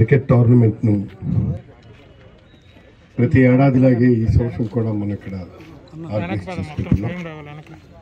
Cricket టోర్నమెంట్ను ప్రతి ఏడాదిలాగే ఈ సంవత్సరం కూడా మనం ఇక్కడ ఆర్గనైజ్ చేసుకుంటున్నాం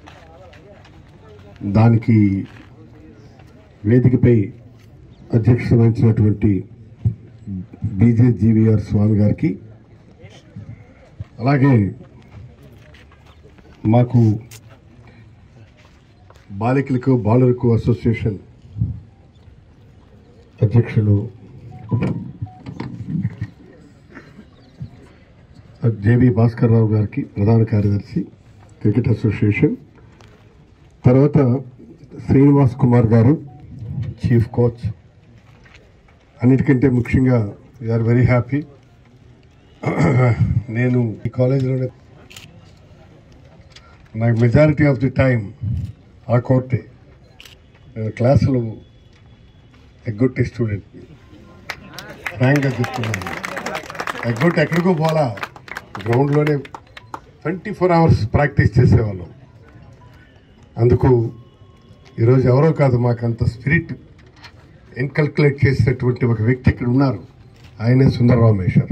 దానికి వేదికపై అధ్యక్షత వహించినటువంటి బీజే జీవీఆర్ స్వామి గారికి అలాగే మాకు బాలికలకు బాలులకు అసోసియేషన్ అధ్యక్షులు జేబీ భాస్కర్ రావు గారికి ప్రధాన కార్యదర్శి క్రికెట్ అసోసియేషన్ తర్వాత శ్రీనివాస్ కుమార్ గారు చీఫ్ కోచ్ అన్నిటికంటే ముఖ్యంగా వీఆర్ వెరీ హ్యాపీ నేను ఈ కాలేజీలోనే నాకు మెజారిటీ ఆఫ్ ది టైం ఆ కోర్టే నేను క్లాసులు ఎగ్గొట్టే స్టూడెంట్ ఫ్రాంక్గా చెప్తున్నాను ఎగ్గొట్టి ఎక్కడికో పోలా గ్రౌండ్లోనే ట్వంటీ ఫోర్ అవర్స్ ప్రాక్టీస్ చేసేవాళ్ళం అందుకు ఈరోజు ఎవరో కాదు మాకు అంత స్పిరిట్ ఎన్కల్కులేట్ చేసినటువంటి ఒక వ్యక్తి ఇక్కడ ఉన్నారు ఆయనే సుందరరావు మేషర్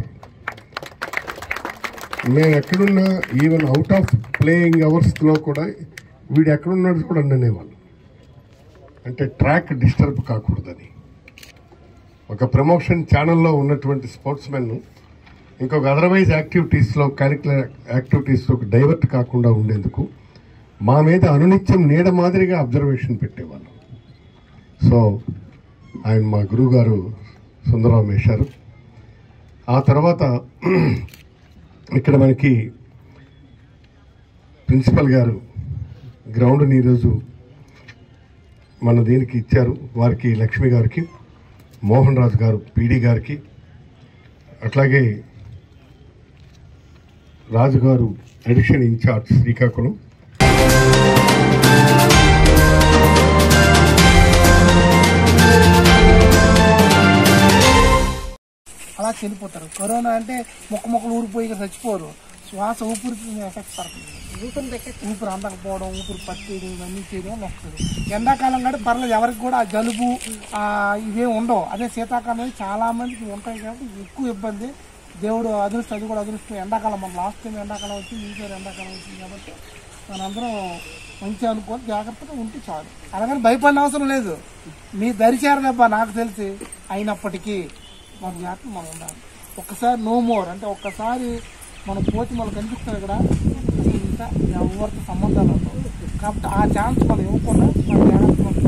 మేము ఎక్కడున్నా ఈవెన్ అవుట్ ఆఫ్ ప్లేయింగ్ అవర్స్లో కూడా వీడు ఎక్కడున్నాడు కూడా అనేవాళ్ళు అంటే ట్రాక్ డిస్టర్బ్ కాకూడదని ఒక ప్రమోషన్ ఛానల్లో ఉన్నటువంటి స్పోర్ట్స్ మెన్ ఇంకొక అదర్వైజ్ యాక్టివిటీస్లో కరికులర్ యాక్టివిటీస్లో డైవర్ట్ కాకుండా ఉండేందుకు మా మీద అనునిత్యం నీడ మాదిరిగా అబ్జర్వేషన్ పెట్టేవాళ్ళం సో ఆయన మా గురువు గారు సుందరరావు మేషారు ఆ తర్వాత ఇక్కడ మనకి ప్రిన్సిపల్ గారు గ్రౌండ్ని ఈరోజు మన దీనికి ఇచ్చారు వారికి లక్ష్మి గారికి మోహన్ రాజు గారు పీడీ గారికి అట్లాగే రాజు గారు ఎడిషన్ ఇన్ఛార్జ్ శ్రీకాకుళం అలా చనిపోతారు కరోనా అంటే మొక్క మొక్కలు ఊరిపోయి ఇక చచ్చిపోరు శ్వాస ఊపిరి ఎఫెక్ట్ పడుతుంది ఊపిరి అందకపోవడం ఊపిరి పట్టేయడం ఇవన్నీ చేయడం వల్ల వస్తుంది ఎండాకాలం కంటే పర్లేదు ఎవరికి కూడా ఆ జలుబు ఆ ఇవేం ఉండవు అదే శీతాకాలం అయితే చాలా మందికి ఉంటాయి కాబట్టి ఎక్కువ ఇబ్బంది దేవుడు అదృష్టం అది కూడా అదృష్టం ఎండాకాలం మన లాస్ట్ టైం ఎండాకాలం వచ్చింది ఈసారి ఎండాకాలం వచ్చింది కాబట్టి మనందరం మంచిగా అనుకొని జాగ్రత్తగా ఉంటే చాలు అలాగని భయపడిన అవసరం లేదు మీ దరిచారదబ్బా నాకు తెలిసి అయినప్పటికీ మన జాగ్రత్త మనం ఉండాలి ఒక్కసారి నో మోర్ అంటే ఒక్కసారి మనం పోతే మనకు కనిపిస్తుంది ఇక్కడ ఇంకా ఎవరితో సంబంధాలు ఉండవు కాబట్టి ఆ ఛాన్స్ మనం ఇవ్వకుండా మన జాగ్రత్త మనం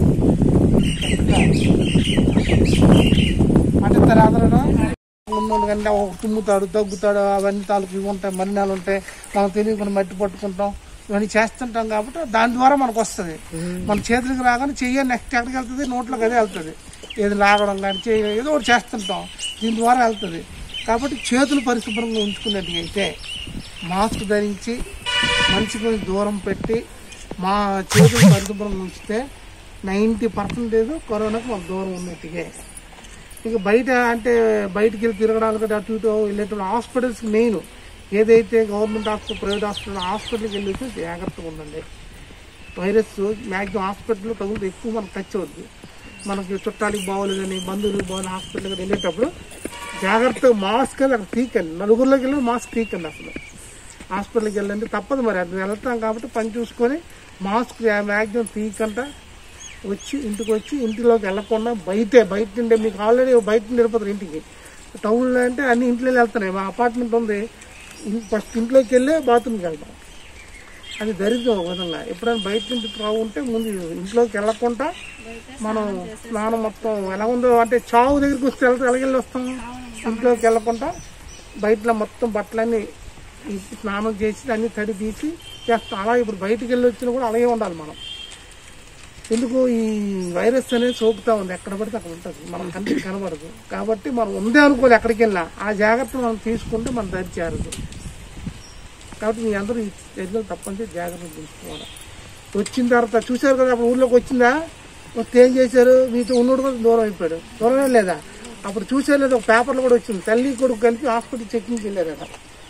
తీసుకోవాలి అంటే ఆదరణ ఉన్నోళ్ళు కంటే ఒక తుమ్ముతాడు దగ్గుతాడు అవన్నీ తాలూకు ఇవి ఉంటాయి మరినాలు ఉంటాయి మనం తెలియకుండా మట్టి పట్టుకుంటాం ఇవన్నీ చేస్తుంటాం కాబట్టి దాని ద్వారా మనకు వస్తుంది మన చేతులకు రాగానే చెయ్యి నెక్స్ట్ ఎక్కడికి వెళ్తుంది నోట్లోకి అదే వెళ్తుంది ఏది లాగడం కానీ చెయ్యి ఏదో ఒకటి చేస్తుంటాం దీని ద్వారా వెళ్తుంది కాబట్టి చేతులు పరిశుభ్రంగా ఉంచుకున్నట్టుగైతే మాస్క్ ధరించి మనిషి కొంచెం దూరం పెట్టి మా చేతులు పరిశుభ్రంగా ఉంచితే నైంటీ పర్సెంటేజ్ కరోనాకు మాకు దూరం ఉన్నట్టుగా ఇక బయట అంటే బయటికి వెళ్ళి తిరగడానికి అటు ఇటు వెళ్ళేటప్పుడు హాస్పిటల్స్ మెయిన్ ఏదైతే గవర్నమెంట్ హాస్పిటల్ ప్రైవేట్ హాస్పిటల్ హాస్పిటల్కి వెళ్ళేసి జాగ్రత్తగా ఉండండి వైరస్ మ్యాక్సిమం హాస్పిటల్లో తగులుతూ ఎక్కువ మనకు టచ్ అవుద్ది మనకి చుట్టాలకి బాగోలేదు కానీ బంధువులకి బాగోలేదు హాస్పిటల్కి వెళ్ళేటప్పుడు జాగ్రత్తగా మాస్క్ అని అక్కడ తీకండి నలుగురిలోకి వెళ్ళి మాస్క్ తీకండి అసలు హాస్పిటల్కి వెళ్ళండి తప్పదు మరి అది వెళ్తాం కాబట్టి పని చూసుకొని మాస్క్ మ్యాక్సిమం తీయకుండా వచ్చి ఇంటికి వచ్చి ఇంటిలోకి వెళ్ళకుండా బయటే బయట నుండి మీకు ఆల్రెడీ బయట నుండి వెళ్ళిపోతారు ఇంటికి టౌన్లో అంటే అన్ని ఇంట్లో వెళ్తున్నాయి మా అపార్ట్మెంట్ ఉంది ఇన్- ఫస్ట్ ఇంట్లోకి వెళ్ళి బాత్రూమ్కి వెళ్తాం అది దరిద్రం ఒక విధంగా ఎప్పుడైనా బయట నుంచి త్రావు ఉంటే ముందు ఇంట్లోకి వెళ్ళకుండా మనం స్నానం మొత్తం ఎలా ఉందో అంటే చావు దగ్గరికి వస్తే వెళ్తే ఎలాగెళ్ళి వస్తాం ఇంట్లోకి వెళ్ళకుండా బయటలో మొత్తం బట్టలన్నీ ఈ స్నానం చేసి అన్ని తడి తీసి చేస్తాం అలా ఇప్పుడు బయటికి వెళ్ళి వచ్చినా కూడా అలాగే ఉండాలి మనం ఎందుకు ఈ వైరస్ అనేది సోకుతా ఉంది ఎక్కడ పడితే అక్కడ ఉంటుంది మనం కంటికి కనబడదు కాబట్టి మనం ఉందే అనుకోవాలి ఎక్కడికి వెళ్ళినా ఆ జాగ్రత్త మనం తీసుకుంటే మనం ధరిచారు కాబట్టి మీ అందరూ ఈ చర్యలు తప్పనిసరి జాగ్రత్తలు తీసుకోవాలి వచ్చిన తర్వాత చూశారు కదా అప్పుడు ఊర్లోకి వచ్చిందా వస్తే ఏం చేశారు మీతో ఉన్నోడు కూడా దూరం అయిపోయాడు దూరమే లేదా అప్పుడు చూసారు లేదా ఒక పేపర్లో కూడా వచ్చింది తల్లి కొడుకు కలిపి హాస్పిటల్ చెకింగ్కి వెళ్ళారట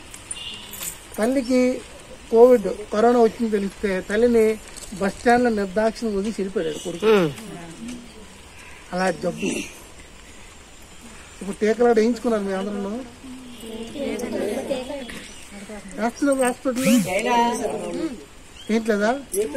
తల్లికి కోవిడ్ కరోనా వచ్చింది తెలిస్తే తల్లిని బస్ స్టాండ్లో నిర్దాక్షిణం వదిలి చెడిపోయాడు కొడుకు అలా జబ్బు ఇప్పుడు టీకాలు కూడా వేయించుకున్నారు మీ అందరూ వేస్తున్నారు హాస్పిటల్ ఏంట్లేదా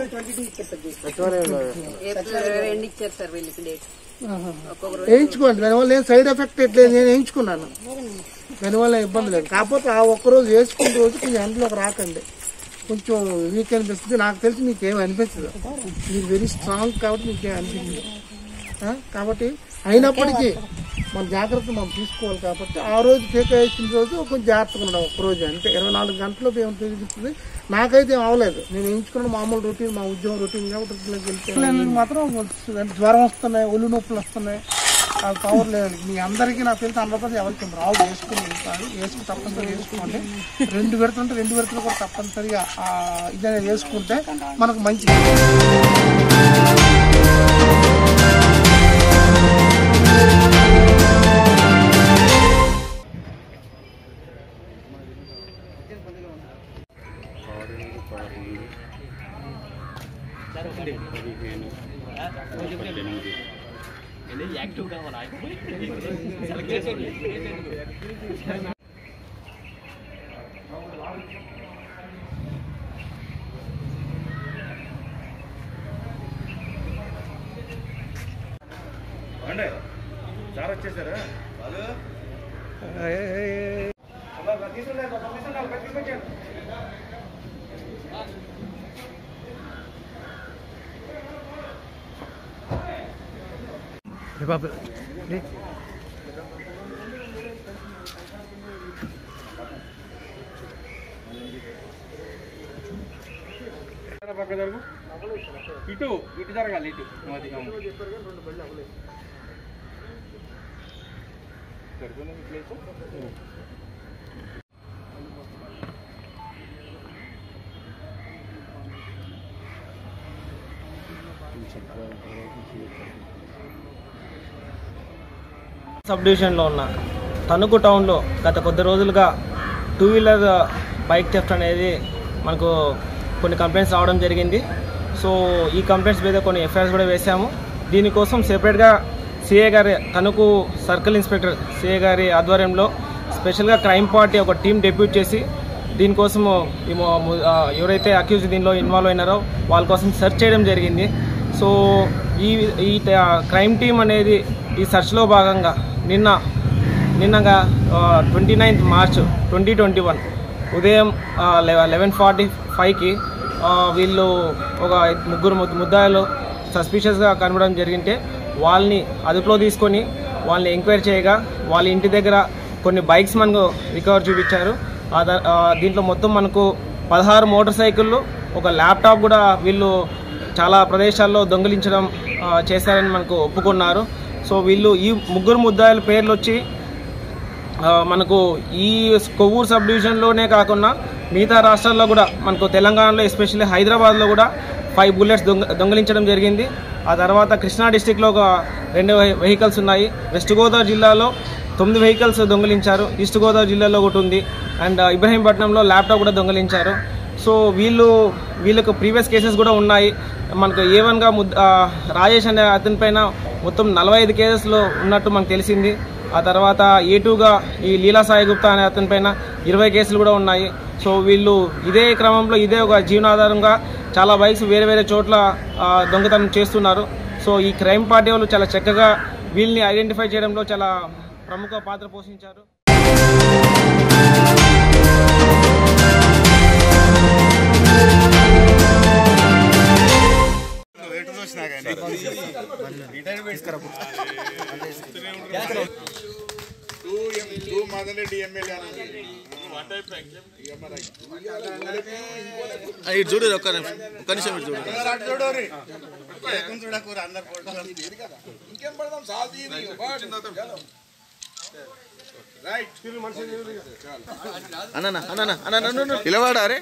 రెండు ఇచ్చారు సార్ వీళ్ళకి డేట్ ఆహా. వేయించుకోండి దానివల్ల ఏం సైడ్ ఎఫెక్ట్ ఎట్లేదు నేను వేయించుకున్నాను దానివల్ల ఇబ్బంది లేదు కాకపోతే ఆ ఒక్కరోజు వేసుకున్న రోజు కొంచెం ఎండలోకి రాకండి కొంచెం వీక్ అనిపిస్తుంది నాకు తెలిసి మీకు ఏమి అనిపించదు మీరు వెరీ స్ట్రాంగ్ కాబట్టి మీకు ఏమి అనిపించదు ఆ? కాబట్టి అయినప్పటికీ మన జాగ్రత్త మనం తీసుకోవాలి కాబట్టి ఆ రోజు టీకా వేసిన రోజు కొంచెం జాగ్రత్తగా ఉండడం ఒక రోజు అంటే ఇరవై నాలుగు గంటలు ఏమైనా తెలిపిస్తుంది నాకైతే ఏం అవ్వలేదు నేను ఎంచుకున్న మామూలు రొటీన్ మా ఉద్యోగం రొటీన్ కాబట్టి ఇంట్లోకి వెళ్తే మాత్రం అంటే జ్వరం వస్తున్నాయి ఒళ్ళు నొప్పులు వస్తున్నాయి అది పవర్ లేదు మీ అందరికీ నాకు తెలిసి అందరికీ ఎవరికి రావు వేసుకుని ఉంటారు వేసుకుని తప్పనిసరిగా వేసుకోండి రెండు విడతలు ఉంటే రెండు విడతలు కూడా తప్పనిసరిగా ఆ ఇదనే వేసుకుంటే మనకు మంచిది ఇటు ఇటు జరగాలి ఇటు అది సబ్ డివిజన్లో ఉన్న తణుకు టౌన్లో గత కొద్ది రోజులుగా టూ వీలర్ బైక్ థెఫ్ట్ అనేది మనకు కొన్ని కంప్లైంట్స్ రావడం జరిగింది సో ఈ కంప్లైంట్స్ మీద కొన్ని ఎఫ్ఐఆర్స్ కూడా వేశాము దీనికోసం సెపరేట్గా సిఏ గారి తణుకు సర్కిల్ ఇన్స్పెక్టర్ సిఏ గారి ఆధ్వర్యంలో స్పెషల్గా క్రైమ్ పార్టీ ఒక టీం డెప్యూట్ చేసి దీనికోసము ఈ మొ- ము- ఆ, ఎవరైతే అక్యూజ్ దీనిలో ఇన్వాల్వ్ అయినారో వాళ్ళ కోసం సెర్చ్ చేయడం జరిగింది సో ఈ ఈ క్రైమ్ టీం అనేది ఈ సెర్చ్లో భాగంగా నిన్న నిన్నగా twenty ninth March twenty twenty one ఉదయం లెవెన్ ఫార్టీ ఫైవ్కి వీళ్ళు ఒక ముగ్గురు ముద్- ముద్దాయిలు సస్పిషియస్గా కనబడడం జరిగింటే వాళ్ళని అదుపులో తీసుకొని వాళ్ళని ఎంక్వైరీ చేయగా వాళ్ళ ఇంటి దగ్గర కొన్ని బైక్స్ మనకు రికవర్ చూపించారు ఆ ద- ఆ, దీంట్లో మొత్తం మనకు పదహారు మోటార్ సైకిళ్ళు ఒక ల్యాప్టాప్ కూడా వీళ్ళు చాలా ప్రదేశాల్లో దొంగిలించడం ఆ, చేశారని మనకు ఒప్పుకున్నారు సో వీళ్ళు ఈ ముగ్గురు ముద్దాయిల పేర్లు వచ్చి ఆ, మనకు ఈ కొవ్వూరు సబ్ డివిజన్లోనే కాకుండా మిగతా రాష్ట్రాల్లో కూడా మనకు తెలంగాణలో ఎస్పెషల్లీ హైదరాబాద్లో కూడా ఫైవ్ బుల్లెట్స్ దొంగ దొంగిలించడం జరిగింది ఆ తర్వాత కృష్ణా డిస్టిక్లో ఒక రెండు వెహి- వెహికల్స్ ఉన్నాయి వెస్ట్ గోదావరి జిల్లాలో తొమ్మిది వెహికల్స్ దొంగిలించారు ఈస్ట్ గోదావరి జిల్లాలో ఒకటి ఉంది అండ్ ఇబ్రహీంపట్నంలో ల్యాప్టాప్ కూడా దొంగిలించారు సో వీళ్ళు వీళ్ళకు ప్రీవియస్ కేసెస్ కూడా ఉన్నాయి మనకు ఏ వన్గా ముద్ ఆ, రాజేష్ అనే అతని పైన మొత్తం నలభై ఐదు కేసెస్లో ఉన్నట్టు మనకు తెలిసింది ఆ తర్వాత ఏ టూగా ఈ లీలా సాయి గుప్తా అనే అతని పైన ఇరవై కేసులు కూడా ఉన్నాయి సో వీళ్ళు ఇదే క్రమంలో ఇదే ఒక జీవనాధారంగా చాలా బైక్స్ వేరే వేరే చోట్ల ఆ, దొంగతనం చేస్తున్నారు సో ఈ క్రైమ్ పార్టీ వాళ్ళు చాలా చక్కగా వీళ్ళని ఐడెంటిఫై చేయడంలో చాలా ప్రముఖ పాత్ర పోషించారు ఇటు చూడు ఒక్క నిమిషం ఒక్క నిమిషం ఇటు చూడు అన్న అన్న అన్న పిలవాడా అరే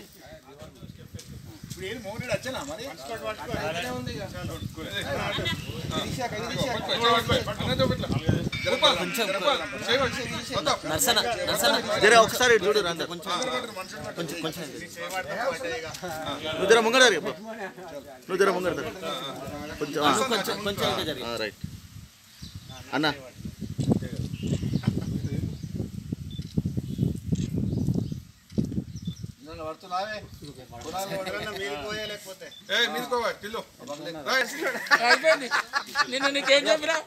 జర ఒకసారి ఇటు చూడు రండి కొంచెం కొంచెం కొంచెం నువ్వు జర ముంగడ రే బాబు. నువ్వు జర ముంగడ రా. కొంచెం ఆ. కొంచెం కొంచెం ఆ, రైట్ అన్న నిన్ను నీకేం చెప్పినా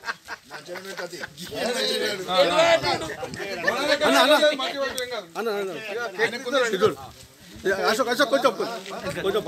అశోక్ అశోక్ కొంచెం కొంచెం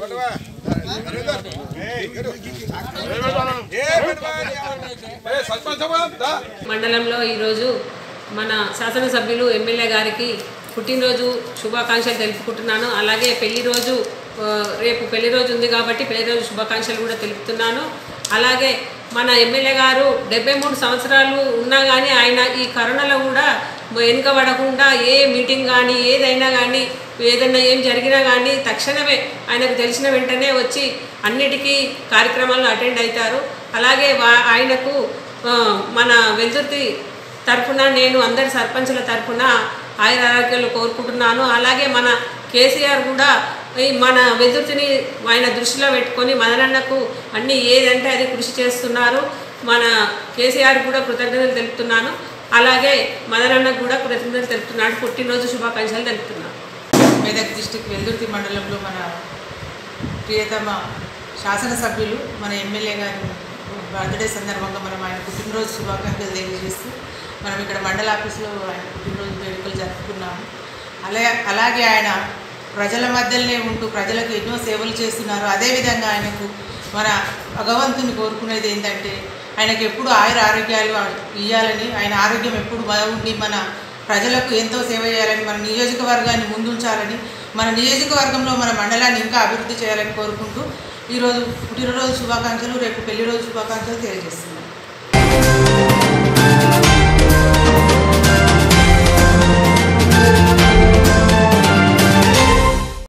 మండలంలో ఈరోజు మన శాసనసభ్యులు ఎమ్మెల్యే గారికి పుట్టినరోజు శుభాకాంక్షలు తెలుపుకుంటున్నాను అలాగే పెళ్లి రోజు ఆ, రేపు పెళ్లి రోజు ఉంది కాబట్టి పెళ్లి రోజు శుభాకాంక్షలు కూడా తెలుపుతున్నాను అలాగే మన ఎమ్మెల్యే గారు డెబ్బై మూడు సంవత్సరాలు ఉన్నా కానీ ఆయన ఈ కరోనాలో కూడా వెనుకబడకుండా ఏ మీటింగ్ కానీ ఏదైనా కానీ ఏదైనా ఏం జరిగినా కానీ తక్షణమే ఆయనకు తెలిసిన వెంటనే వచ్చి అన్నిటికీ కార్యక్రమాలు అటెండ్ అవుతారు అలాగే వా- ఆయనకు ఆ, మన వెల్దుర్తి తరఫున నేను అందరి సర్పంచుల తరఫున ఆయుర ఆరోగ్యాలు కోరుకుంటున్నాను అలాగే మన కేసీఆర్ కూడా ఈ మన వెదుర్తిని ఆయన దృష్టిలో పెట్టుకొని మదనన్నకు అన్ని ఏదంటే అది కృషి చేస్తున్నారు మన కేసీఆర్ కూడా కృతజ్ఞతలు తెలుపుతున్నాను అలాగే మదనన్నకు కూడా కృతజ్ఞతలు తెలుపుతున్నాడు పుట్టినరోజు శుభాకాంక్షలు తెలుపుతున్నాను మెదక్ డిస్టిక్ వెల్దుర్తి మండలంలో మన ప్రియతమ శాసనసభ్యులు మన ఎమ్మెల్యే గారి బర్త్డే సందర్భంగా మనం ఆయన పుట్టినరోజు శుభాకాంక్షలు తెలియజేస్తూ మనం ఇక్కడ మండల ఆఫీస్లో ఆయన పుట్టినరోజు వేడుకలు జరుపుకున్నాము అలా అలాగే ఆయన ప్రజల మధ్యలోనే ఉంటూ ప్రజలకు ఎన్నో సేవలు చేస్తున్నారు అదేవిధంగా ఆయనకు మన భగవంతుని కోరుకునేది ఏంటంటే ఆయనకు ఎప్పుడు ఆయుర ఆరోగ్యాలు ఇవ్వాలని ఆయన ఆరోగ్యం ఎప్పుడు బాగుండి మన ప్రజలకు ఎంతో సేవ చేయాలని మన నియోజకవర్గాన్ని ముందుంచాలని మన నియోజకవర్గంలో మన మండలాన్ని ఇంకా అభివృద్ధి చేయాలని కోరుకుంటూ ఈరోజు పుట్టినరోజు శుభాకాంక్షలు రేపు పెళ్లి రోజు శుభాకాంక్షలు తెలియజేస్తున్నాను